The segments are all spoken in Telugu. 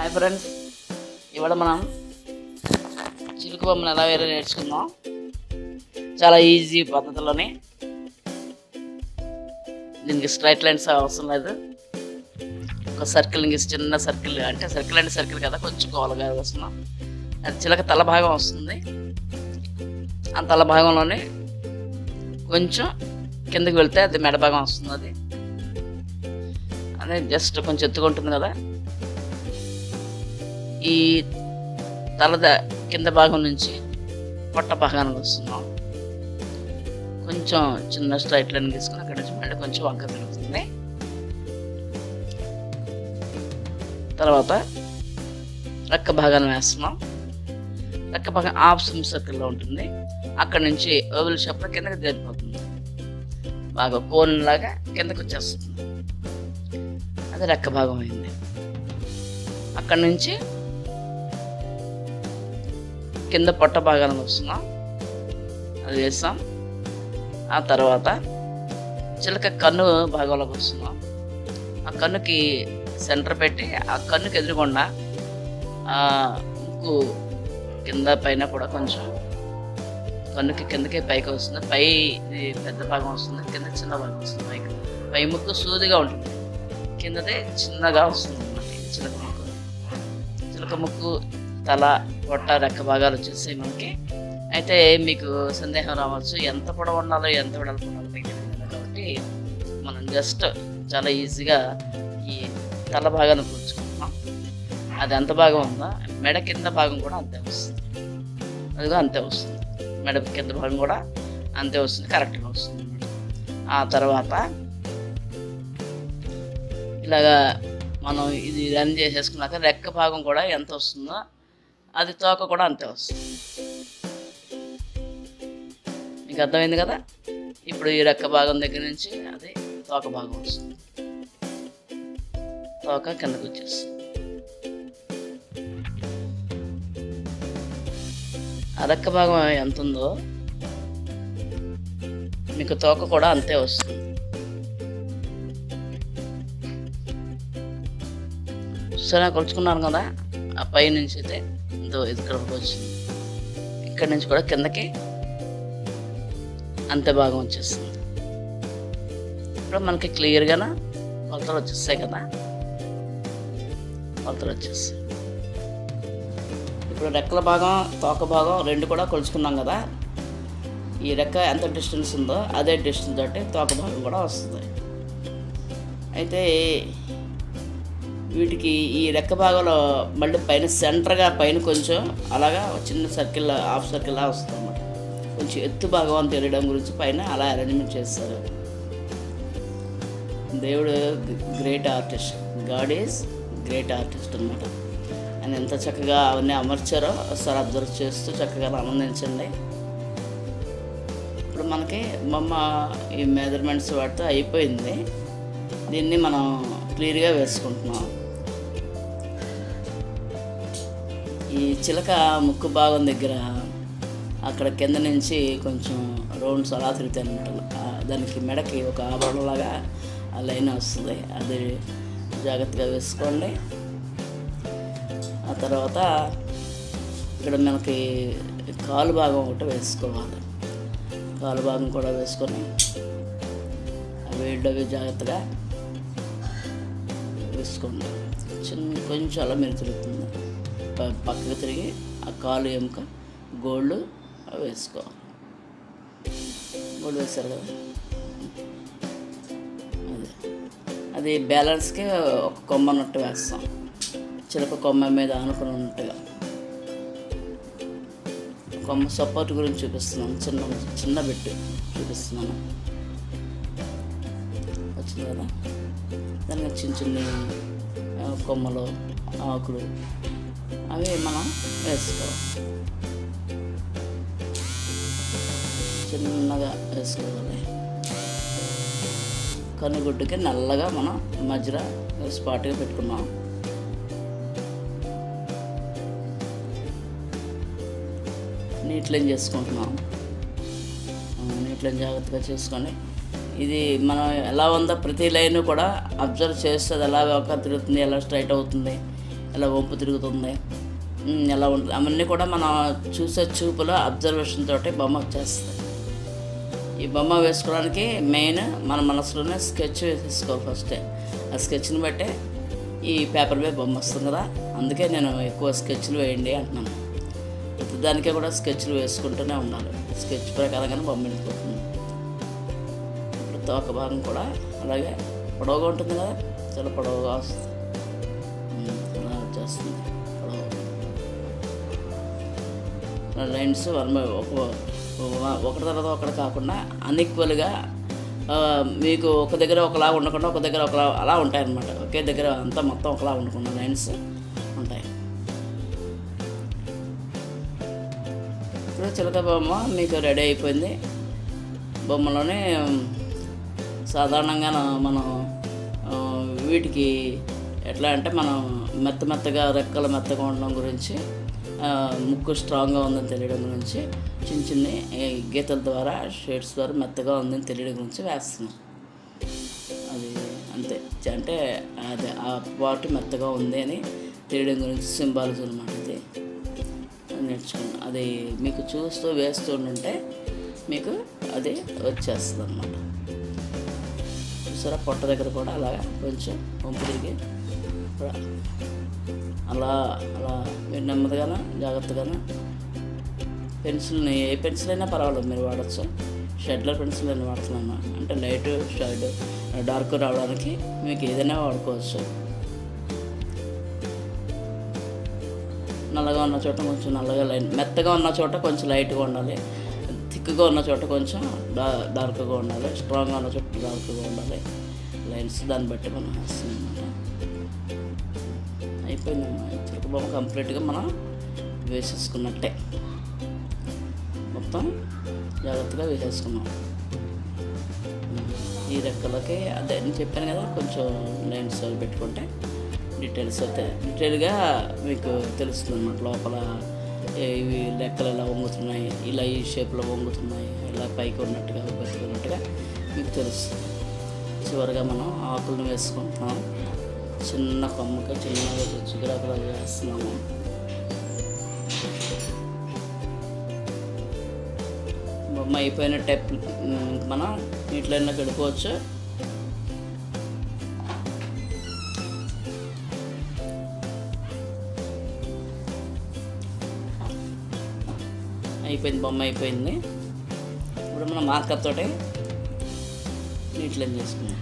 హాయ్ ఫ్రెండ్స్ ఇవాళ మనం చిలుకు బొమ్మను ఎలా వేరే నేర్చుకుందాం చాలా ఈజీ పద్ధతిలోనే దీనికి స్ట్రైట్ లైన్స్ అవసరం లేదు ఒక సర్కిల్ ఇంక చిన్న సర్కిల్ అంటే సర్కిల్ అంటే సర్కిల్ కదా కొంచెం కోలగా వస్తున్నాం అది చిలక తల భాగం వస్తుంది ఆ తల భాగంలోనే కొంచెం కిందకి వెళ్తే అది మెడ భాగం వస్తుంది అది అదే జస్ట్ కొంచెం ఎత్తుగా ఉంటుంది కదా ఈ తలద కింద భాగం నుంచి పొట్ట భాగానికి వస్తున్నాం కొంచెం చిన్న స్ట్రైట్ లైన్ తీసుకుని అక్కడ నుంచి మళ్ళీ కొంచెం వంక తిరుగుతుంది తర్వాత రెక్క భాగాన్ని వేస్తున్నాం రెక్క భాగం హాఫ్ సిమ్ సర్కిల్లో ఉంటుంది అక్కడ నుంచి ఓవెల్ షాప్లో కిందకి జరిగిపోతుంది బాగా కోన్ లాగా కిందకి వచ్చేస్తుంది అది రెక్క భాగం అయింది అక్కడ నుంచి కింద పొట్ట భాగానికి వస్తున్నాం అది వేస్తాం ఆ తర్వాత చిలక కన్ను భాగంలోకి వస్తున్నాం ఆ కన్నుకి సెంటర్ పెట్టి ఆ కన్నుకి ఎదురుకుండా ఆ ముక్కు కింద పైన కూడా కొంచెం కన్నుకి కిందకి పైకి వస్తుంది పై ఇది పెద్ద భాగం వస్తుంది కింద చిన్న భాగం వస్తుంది పైకి పై ముక్కు సూదిగా ఉంటుంది కిందదే చిన్నగా వస్తుంది అన్నమాట ఇది చిలక ముక్కు చిలక ముక్కు తల పొట్ట రెక్క భాగాలు వచ్చేసాయి మనకి అయితే మీకు సందేహం రావచ్చు ఎంత పొడవు ఉండాలో ఎంత వెడల్పు ఉండాలో మీకు తెలియదు కదా కాబట్టి మనం జస్ట్ చాలా ఈజీగా ఈ తల భాగాన్ని కూర్చుకుంటున్నాం అది ఎంత భాగం ఉందో మెడ కింద భాగం కూడా అంతే వస్తుంది అదిగో అంతే వస్తుంది మెడ కింద భాగం కూడా అంతే వస్తుంది కరెక్ట్గా వస్తుంది అన్నమాట ఆ తర్వాత ఇలాగా మనం ఇది రన్ చేసేసుకున్నాక రెక్క భాగం కూడా ఎంత వస్తుందో అది తోక కూడా అంతే వస్తుంది మీకు అర్థమైంది కదా ఇప్పుడు ఈ రెక్క భాగం దగ్గర నుంచి అది తోక భాగం వస్తుంది తోక కిందకు వచ్చేస్తుంది ఆ రెక్క భాగం ఎంత ఉందో మీకు తోక కూడా అంతే వస్తుంది సరే కొలుచుకున్నాను కదా ఆ పై నుంచి అయితే ఇంతో ఇక్కడికి వచ్చింది ఇక్కడి నుంచి కూడా కిందకి అంతే భాగం వచ్చేస్తుంది ఇప్పుడు మనకి క్లియర్గా కొలతలు వచ్చేస్తాయి కదా కొలతలు వచ్చేస్తాయి ఇప్పుడు రెక్కల భాగం తోక భాగం రెండు కూడా కొలుచుకున్నాం కదా ఈ రెక్క ఎంత డిస్టెన్స్ ఉందో అదే డిస్టెన్స్ తోటి తోక భాగం కూడా వస్తుంది అయితే వీటికి ఈ రెక్క భాగంలో మళ్ళీ పైన సెంటర్గా పైన కొంచెం అలాగా చిన్న సర్కిల్ హాఫ్ సర్కిల్ వస్తుంది అన్నమాట కొంచెం ఎత్తు భాగం అని తెలియడం గురించి పైన అలా అరేంజ్మెంట్ చేస్తారు దేవుడు great artist God is great artist అనమాట ఆయన ఎంత చక్కగా అవన్నీ అమర్చారో ఒకసారి అబ్జర్వ్ చేస్తూ చక్కగా ఆనందించండి ఇప్పుడు మనకి బొమ్మ ఈ మెజర్మెంట్స్ వాటితో అయిపోయింది దీన్ని మనం క్లియర్గా వేసుకుంటున్నాం ఈ చిలక ముక్కు భాగం దగ్గర అక్కడ కింద నుంచి కొంచెం రౌండ్స్ అలా తిరుగుతాయి అనమాట దానికి మెడకి ఒక ఆభరణలాగా ఆ లైన్ వస్తుంది అది జాగ్రత్తగా వేసుకోండి ఆ తర్వాత ఇక్కడ మనకి కాలు భాగం ఒకటి వేసుకోవాలి కాలు భాగం కూడా వేసుకొని అవి అవి జాగ్రత్తగా వేసుకోండి చిన్న కొంచెం అలా మీరు తిరుగుతుంది ప- పక్కకు తిరిగి ఆ కాలు ఎముక గోళ్ళు అవి వేసుకోవాలి గోల్డ్ వేస్తారు కదా అదే అది బ్యాలెన్స్కి ఒక కొమ్మ నట్టు వేస్తాం చిలక కొమ్మ మీద ఆనుకుని ఉన్నట్టుగా కొమ్మ సపోర్ట్ గురించి చూపిస్తున్నాను చిన్న చిన్న బిట్టు చూపిస్తున్నాను వచ్చింది కదా దానికి చిన్న చిన్న ఆ, కొమ్మలు ఆకులు అవి మనం వేసుకోవాలి చిన్నగా వేసుకోవాలి కనుగుడ్డుకి నల్లగా మనం మధ్యలో స్పాట్గా పెట్టుకున్నాం నీట్ లైన్ చేసుకుంటున్నాం నీట్ లైన్ జాగ్రత్తగా చేసుకొని ఇది మనం ఎలా ఉందో ప్రతి లైన్ కూడా అబ్జర్వ్ చేస్తే అది ఎలా ఒక తిరుగుతుంది ఎలా స్ట్రైట్ అవుతుంది ఎలా వంపు తిరుగుతుంది ఉమ్, ఎలా ఉంటుంది అవన్నీ కూడా మనం చూసే చూపులో అబ్జర్వేషన్ తోటి బొమ్మ వచ్చేస్తుంది ఈ బొమ్మ వేసుకోవడానికి మెయిన్ మన మనసులోనే స్కెచ్ వేసేసుకోవాలి ఫస్టే ఆ స్కెచ్ని బట్టే ఈ పేపర్ మీద బొమ్మ వస్తుంది కదా అందుకే నేను ఎక్కువ స్కెచ్లు వేయండి అంటున్నాను ప్రతి దానికే కూడా స్కెచ్లు వేసుకుంటూనే ఉండాలి స్కెచ్ ప్రకారంగానే బొమ్మ వెళ్ళిపోతుంది ఇప్పుడు తోక భాగం కూడా అలాగే పొడవుగా ఉంటుంది కదా చాలా పొడవుగా వస్తుంది ఉమ్, అలా వచ్చేస్తుంది పొడవు లైన్స్ వన్ బై ఒక ఒక- ఒకటి తర్వాత ఒకటి కాకుండా అన్ఈక్వల్గా మీకు ఒక దగ్గర ఒకలా ఉండకుండా ఒక దగ్గర ఒకలా అలా ఉంటాయి అన్నమాట ఒకే దగ్గర అంతా మొత్తం ఒకలా ఉండకుండా లైన్స్ ఉంటాయి ఇప్పుడు చిలక బొమ్మ మీకు రెడీ అయిపోయింది బొమ్మలోనే సాధారణంగా మనం ఆ, వీటికి ఎట్లా అంటే మనం మెత్త మెత్తగా రెక్కలు మెత్తగా ఉండడం గురించి ఆ, ముక్కు స్ట్రాంగ్గా ఉందని తెలియడం గురించి చిన్న చిన్న ఈ గీతల ద్వారా షేడ్స్ ద్వారా మెత్తగా ఉందని తెలియడం గురించి వేస్తున్నాం అది అంతే చ- అంటే అదే ఆ పార్ట్ మెత్తగా ఉంది అని తెలియడం గురించి సింబాలజీ అనమాట ఇది నేర్చుకున్నాను అది మీకు చూస్తూ వేస్తూ ఉంటే మీకు అది వచ్చేస్తుంది అనమాట చూసారా పొట్ట దగ్గర కూడా అలాగా కొంచెం వంపు తిరిగి కూడా అలా అలా మీరు నెమ్మదిగానే జాగ్రత్తగానే పెన్సిల్ని ఏ పెన్సిల్ అయినా పర్వాలేదు మీరు వాడచ్చు షెడ్లర్ పెన్సిల్ అని వాడుతున్నాను అంటే లైట్ షైడ్ డార్క్ రావడానికి మీకు ఏదైనా వాడుకోవచ్చు నల్లగా ఉన్న చోట కొంచెం నల్లగా లైన్ మెత్తగా ఉన్న చోట కొంచెం లైట్గా ఉండాలి థిక్గా ఉన్న చోట కొంచెం డా డార్క్గా ఉండాలి స్ట్రాంగ్గా ఉన్న చోట డార్క్గా ఉండాలి లైన్స్ దాన్ని బట్టి మనం వేస్తాం అనమాట అయిపోయిందమ్మా చిలక బొమ్మ కంప్లీట్గా మనం వేసేసుకున్నట్టే మొత్తం జాగ్రత్తగా వేసేసుకున్నాం ఈ రెక్కలకి అదే నేను చెప్పాను కదా కొంచెం లైన్స్ అవి పెట్టుకుంటే డీటెయిల్స్ అయితే డీటెయిల్గా మీకు తెలుస్తుంది అన్నమాట లోపల ఏ- ఇవి లెక్కలు ఎలా వంగుతున్నాయి ఇలా ఈ షేప్లో వంగుతున్నాయి ఇలా పైకి ఉన్నట్టుగా బతుకున్నట్టుగా మీకు తెలుస్తుంది చివరిగా మనం ఆకులను వేసుకుంటున్నాం చిన్న కొమ్మకి చిన్నగా చిగురాకులు వేస్తున్నాము బొమ్మ అయిపోయిన టైప్ మనం నీటిలో గడిపోవచ్చు అయిపోయింది బొమ్మ అయిపోయింది ఇప్పుడు మనం మార్కర్ తోటి నీటిలో చేసుకున్నాం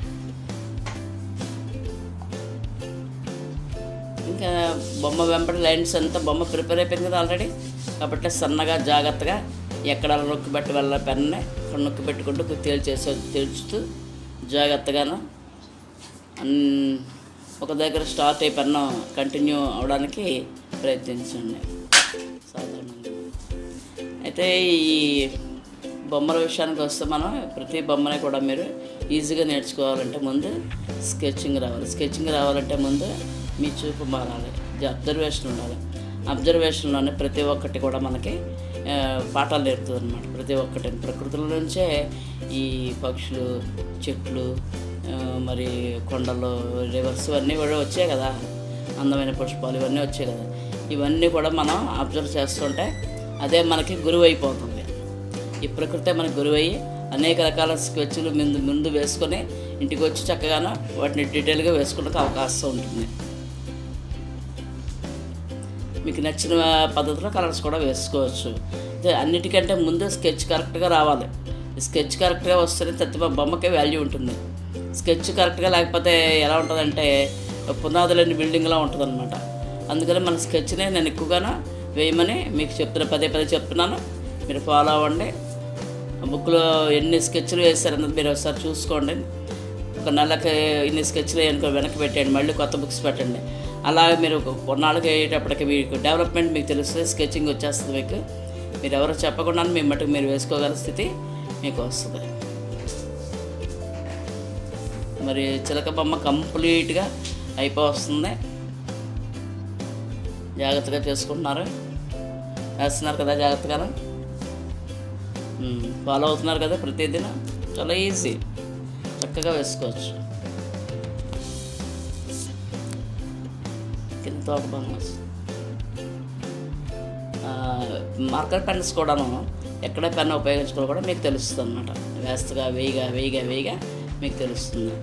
ఇంకా బొమ్మ వెంబడి లైన్స్ అంతా బొమ్మ ప్రిపేర్ అయిపోయింది కదా ఆల్రెడీ కాబట్టి సన్నగా జాగ్రత్తగా ఎక్కడ నొక్కి పెట్టి వెళ్ళ పెన్నే ఇక్కడ నొక్కి పెట్టుకుంటూ తేల్చేసే తేల్చుతూ జాగ్రత్తగాను అన్- ఒక దగ్గర స్టార్ట్ అయి పెన్ను కంటిన్యూ అవడానికి ప్రయత్నించండి సాధారణంగా అయితే ఈ బొమ్మల విషయానికి వస్తే మనం ప్రతి బొమ్మని కూడా మీరు ఈజీగా నేర్చుకోవాలంటే ముందు స్కెచింగ్ రావాలి స్కెచింగ్ రావాలంటే ముందు మీ చూపు మారాలి అబ్జర్వేషన్ ఉండాలి అబ్జర్వేషన్లోనే ప్రతి ఒక్కటి కూడా మనకి ఆ, పాఠాలు నేర్పుతుంది అనమాట ప్రతి ఒక్కటి ప్రకృతిలో నుంచే ఈ పక్షులు చెట్లు ఆ, మరి కొండలు రివర్స్ ఇవన్నీ కూడా వచ్చాయి కదా అందమైన పుష్పాలు ఇవన్నీ వచ్చాయి కదా ఇవన్నీ కూడా మనం అబ్జర్వ్ చేస్తుంటే అదే మనకి గురువు అయిపోతుంది ఈ ప్రకృతే మనకు గురువయ్యి అనేక రకాల స్కెచ్లు ముందు ముందు వేసుకొని ఇంటికి వచ్చి చక్కగాను వాటిని డీటెయిల్గా వేసుకోవడానికి అవకాశం ఉంటుంది మీకు నచ్చిన పద్ధతిలో కలర్స్ కూడా వేసుకోవచ్చు అయితే అన్నిటికంటే ముందు స్కెచ్ కరెక్ట్గా రావాలి స్కెచ్ కరెక్ట్గా వస్తేనే ప్రతి బొమ్మకే వాల్యూ ఉంటుంది స్కెచ్ కరెక్ట్గా లేకపోతే ఎలా ఉంటుందంటే పునాది లేని బిల్డింగ్లా ఉంటుంది అనమాట అందుకని మన స్కెచ్ని నేను ఎక్కువగాను వేయమని మీకు చెప్తున్నా పదే పదే చెప్తున్నాను మీరు ఫాలో అవ్వండి బుక్లో ఎన్ని స్కెచ్లు వేస్తారన్నది మీరు ఒకసారి చూసుకోండి ఒక నెలకి ఇన్ని స్కెచ్లు వేయనుకో వెనక్కి పెట్టండి మళ్ళీ కొత్త బుక్స్ పెట్టండి అలా మీరు ఒక కొన్నాళ్ళకి అయ్యేటప్పటికి మీకు డెవలప్మెంట్ మీకు తెలుస్తుంది స్కెచింగ్ వచ్చేస్తుంది మీకు మీరు ఎవరు చెప్పకుండా మీ మటుకు మీరు వేసుకోగల స్థితి మీకు వస్తుంది మరి చిలక బొమ్మ కంప్లీట్గా అయిపోతుంది జాగ్రత్తగా చేసుకుంటున్నారు వేస్తున్నారు కదా జాగ్రత్తగా ఫాలో అవుతున్నారు కదా ప్రతిదిన చాలా ఈజీ చక్కగా వేసుకోవచ్చు కింద తోక భాగం వస్తుంది ఆ, మార్కర్ పెన్స్ కూడాను ఎక్కడ పెన్ ఉపయోగించుకోవాలో కూడా మీకు తెలుస్తుంది అనమాట వేస్తగా వేయిగా వేయిగా వేయిగా మీకు తెలుస్తుంది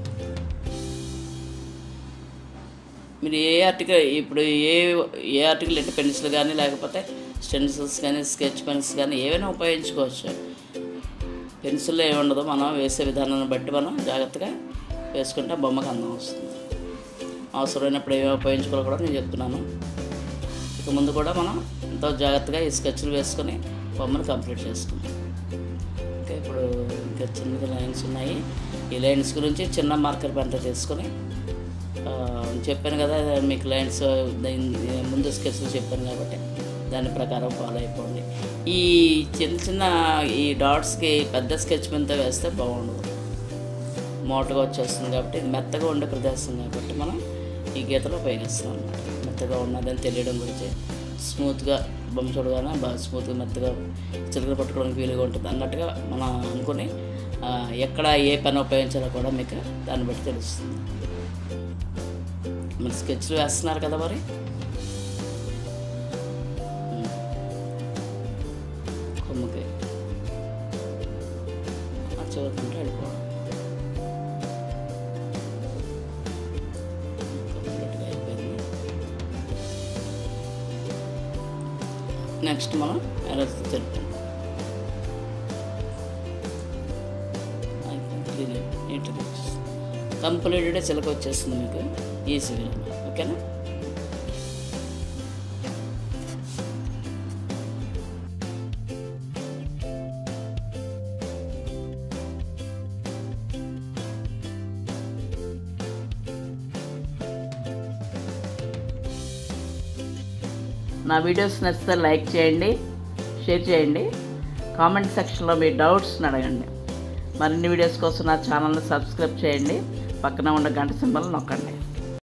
మీరు ఏ ఆర్టికల్ ఇప్పుడు ఏ ఏ ఆర్టికల్ అంటే పెన్సిల్ కానీ లేకపోతే స్టెన్సిల్స్ కానీ స్కెచ్ పెన్స్ కానీ ఏవైనా ఉపయోగించుకోవచ్చు పెన్సిల్లో ఏమి ఉండదు మనం వేసే విధానాన్ని బట్టి మనం జాగ్రత్తగా వేసుకుంటే బొమ్మకు అందం వస్తుంది అవసరమైనప్పుడు ఏమేమి ఉపయోగించుకోవాలో కూడా నేను చెప్తున్నాను ఇక ముందు కూడా మనం ఎంతో జాగ్రత్తగా ఈ స్కెచ్లు వేసుకొని బొమ్మను కంప్లీట్ చేసుకుంటాం ఓకే ఇప్పుడు ఇంకా చిన్న లైన్స్ ఉన్నాయి ఈ లైన్స్ గురించి చిన్న మార్కర్ పెన్తో తీసుకొని ఆ, చెప్పాను కదా మీకు లైన్స్ దీని- ముందు స్కెచ్లు చెప్పాను కాబట్టి దాని ప్రకారం ఫాలో అయిపోండి ఈ చిన్న చిన్న ఈ డాట్స్కి పెద్ద స్కెచ్ పెన్తో వేస్తే బాగుండదు మోటగా వచ్చేస్తుంది కాబట్టి ఇది మెత్తగా ఉండే ప్రదేశం కాబట్టి మనం ఈ గీతలో ఉపయోగిస్తాం అన్నమాట మెత్తగా ఉన్నదని తెలియడం గురించి స్మూత్గా బొమ్మ చూడగానే బాగా స్మూత్గా మెత్తగా చిలకలు పట్టుకోవడానికి వీలుగా ఉంటుంది అన్నట్టుగా మనం అనుకుని ఆ, ఎక్కడ ఏ పెన్ ఉపయోగించాలో కూడా మీకు దాన్ని బట్టి తెలుస్తుంది మరి స్కెచ్లు వేస్తున్నారు కదా మరి ఉమ్. కొమ్ముకి ఆ చివరికంటే వెళ్ళిపోవడం కంప్లీట్గా అయిపోయింది నెక్స్ట్ మనం ఎలర్జీ చెప్తాం నీట్గా కంప్లీటెడ్ చిలక వచ్చేస్తుంది మీకు ఈజీగా ఓకేనా నా వీడియోస్ నచ్చితే లైక్ చేయండి షేర్ చేయండి కామెంట్ సెక్షన్లో మీ డౌట్స్ని అడగండి మరిన్ని వీడియోస్ కోసం నా ఛానల్ని సబ్స్క్రైబ్ చేయండి పక్కన ఉన్న గంట సింబల్ నొక్కండి